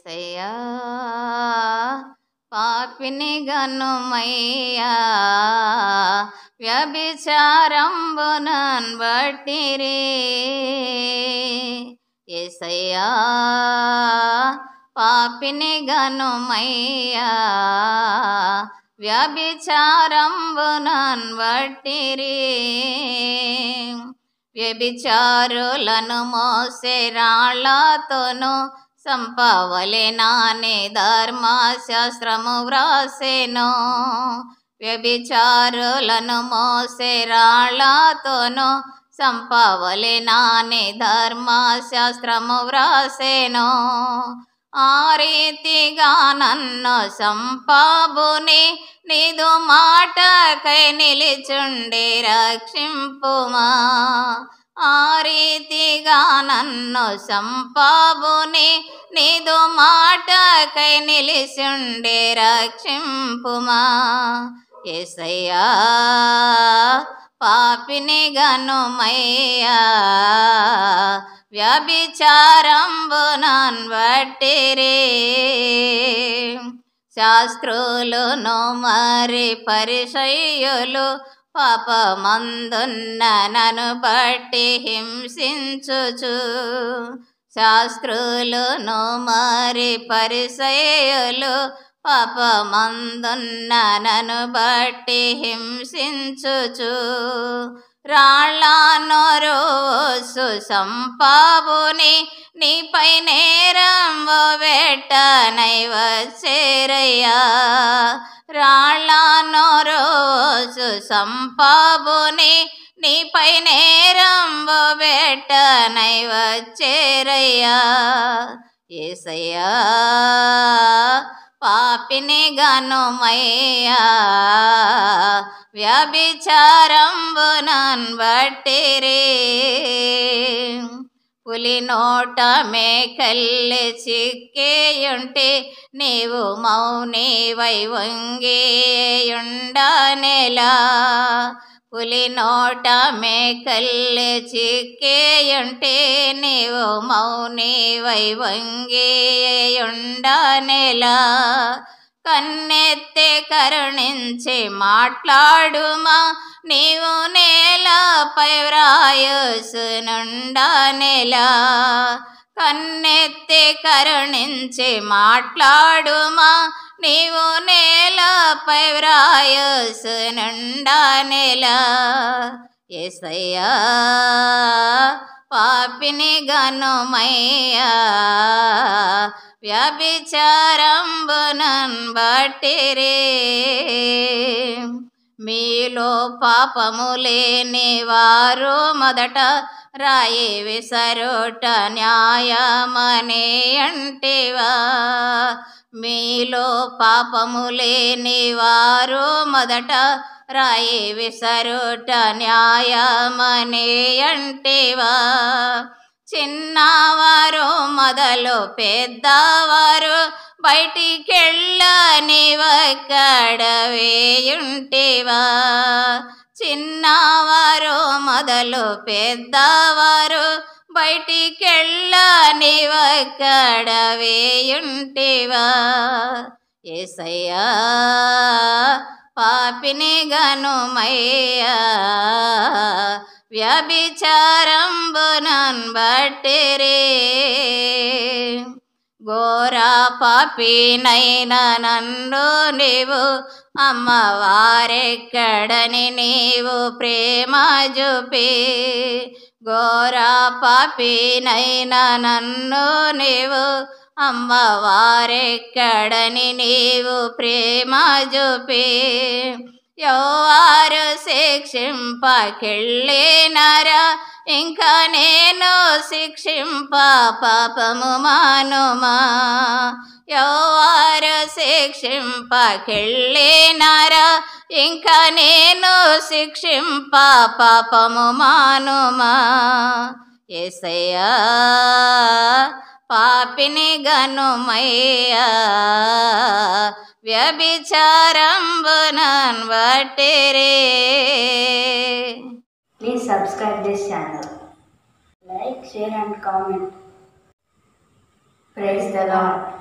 ఏసయ్యా పాపిని గనుమయ్యా వ్యభిచారంబునన్ బట్టిరే ఏసయ్యా పాపిని గనుమయ్యా వ్యభిచారంబునన్ బట్టిరే వ్యభిచారులను మోసే రాళ్లతోను సంపవలే నానే ధర్మశాస్త్రము వ్రాసెను వ్యభిచారులను మోసే రాళ్లతోను సంపవలే నానే ధర్మశాస్త్రము వ్రాసెను ఆ రీతిగా నన్ను సంపాబుని నీదు మాటకై నిలిచుండి రక్షింపుమా ఆ రీతిగా నన్ను సంపాబుని నీదు మాటకై నిలిచుండి రక్షింపుమా ఏసయ్యా పాపిని గనుమయ్యా వ్యభిచారంబునన్ బట్టిరే శాస్త్రులును మరి పరిచయులు పాపమందున్న నన్ను బట్టి హింసించుచు శాస్త్రులును మరి పరిచయులు పాపమందున్న నన్ను బట్టి హింసించుచు రాళ్ళను రోజు సంపాబుని నీపై నేరంబు పెట్టనై వచ్చేరయ్యా రాళ్ళను రోజు సంపాబుని నీపై నేరంబు పెట్టనై వచ్చేరయ్యా ఏసయ్యా పాపిని గనుమయ్యా వ్యభిచారంబునన్ బట్టిరే పులి నోట మేకల్లి చిక్కేయుంటే నీవు మౌనివై వంగేయుండనెలా పులి నోట మేకల్లి చిక్కేయుంటే నీవు మౌనివై వంగేయుండనెలా కన్నెత్తి కరుణించి మాట్లాడుమా నీవు నేలపై వ్రాయుసునుండా నెలా కన్నెత్తి కరుణించి మాట్లాడుమా నీవు నేలపై వ్రాయుసునుండా నెలా ఎసయ్యా పాపిని గనుమయ్యా వ్యభిచారంబునన్ బట్టిరే మీలో పాపము లేని వారు మొదట రాయి విసరుట న్యాయమనే అంటివా మీలో పాపము లేని వారు మొదట రాయి విసరుట న్యాయమనే అంటివా చిన్నవారు మొదలు పెద్దవారు బయటికెళ్ళని ఒక్కడ వేయుంటివా చిన్నవారు మొదలు పెద్దవారు బయటికెళ్ళని ఒక్కడ వేయుంటివా ఏసయ్యా పాపిని గనుమయ్యా వ్యభిచారంబునన్ బట్టిరే ఘోరా పాపినైన నన్ను నీవు అమ్మవారెక్కడని నీవు ప్రేమ చూపి ఘోరా పాపినైన నన్ను నీవు అమ్మవారెక్కడని నీవు ప్రేమ చూపి యౌవారు శిక్షింపకెళ్ళినరా ఇంకా నేను శిక్షింప పాపము మానుమా యౌవారు శిక్షింపకెళ్ళినరా ఇంకా నేను శిక్షింప పాపము మానుమా ఏసయ్యా పాపిని గనుమయ్యా వ్యభిచారంబునన్ బట్టిరే Please subscribe this channel. Like, share and comment. Praise the Lord.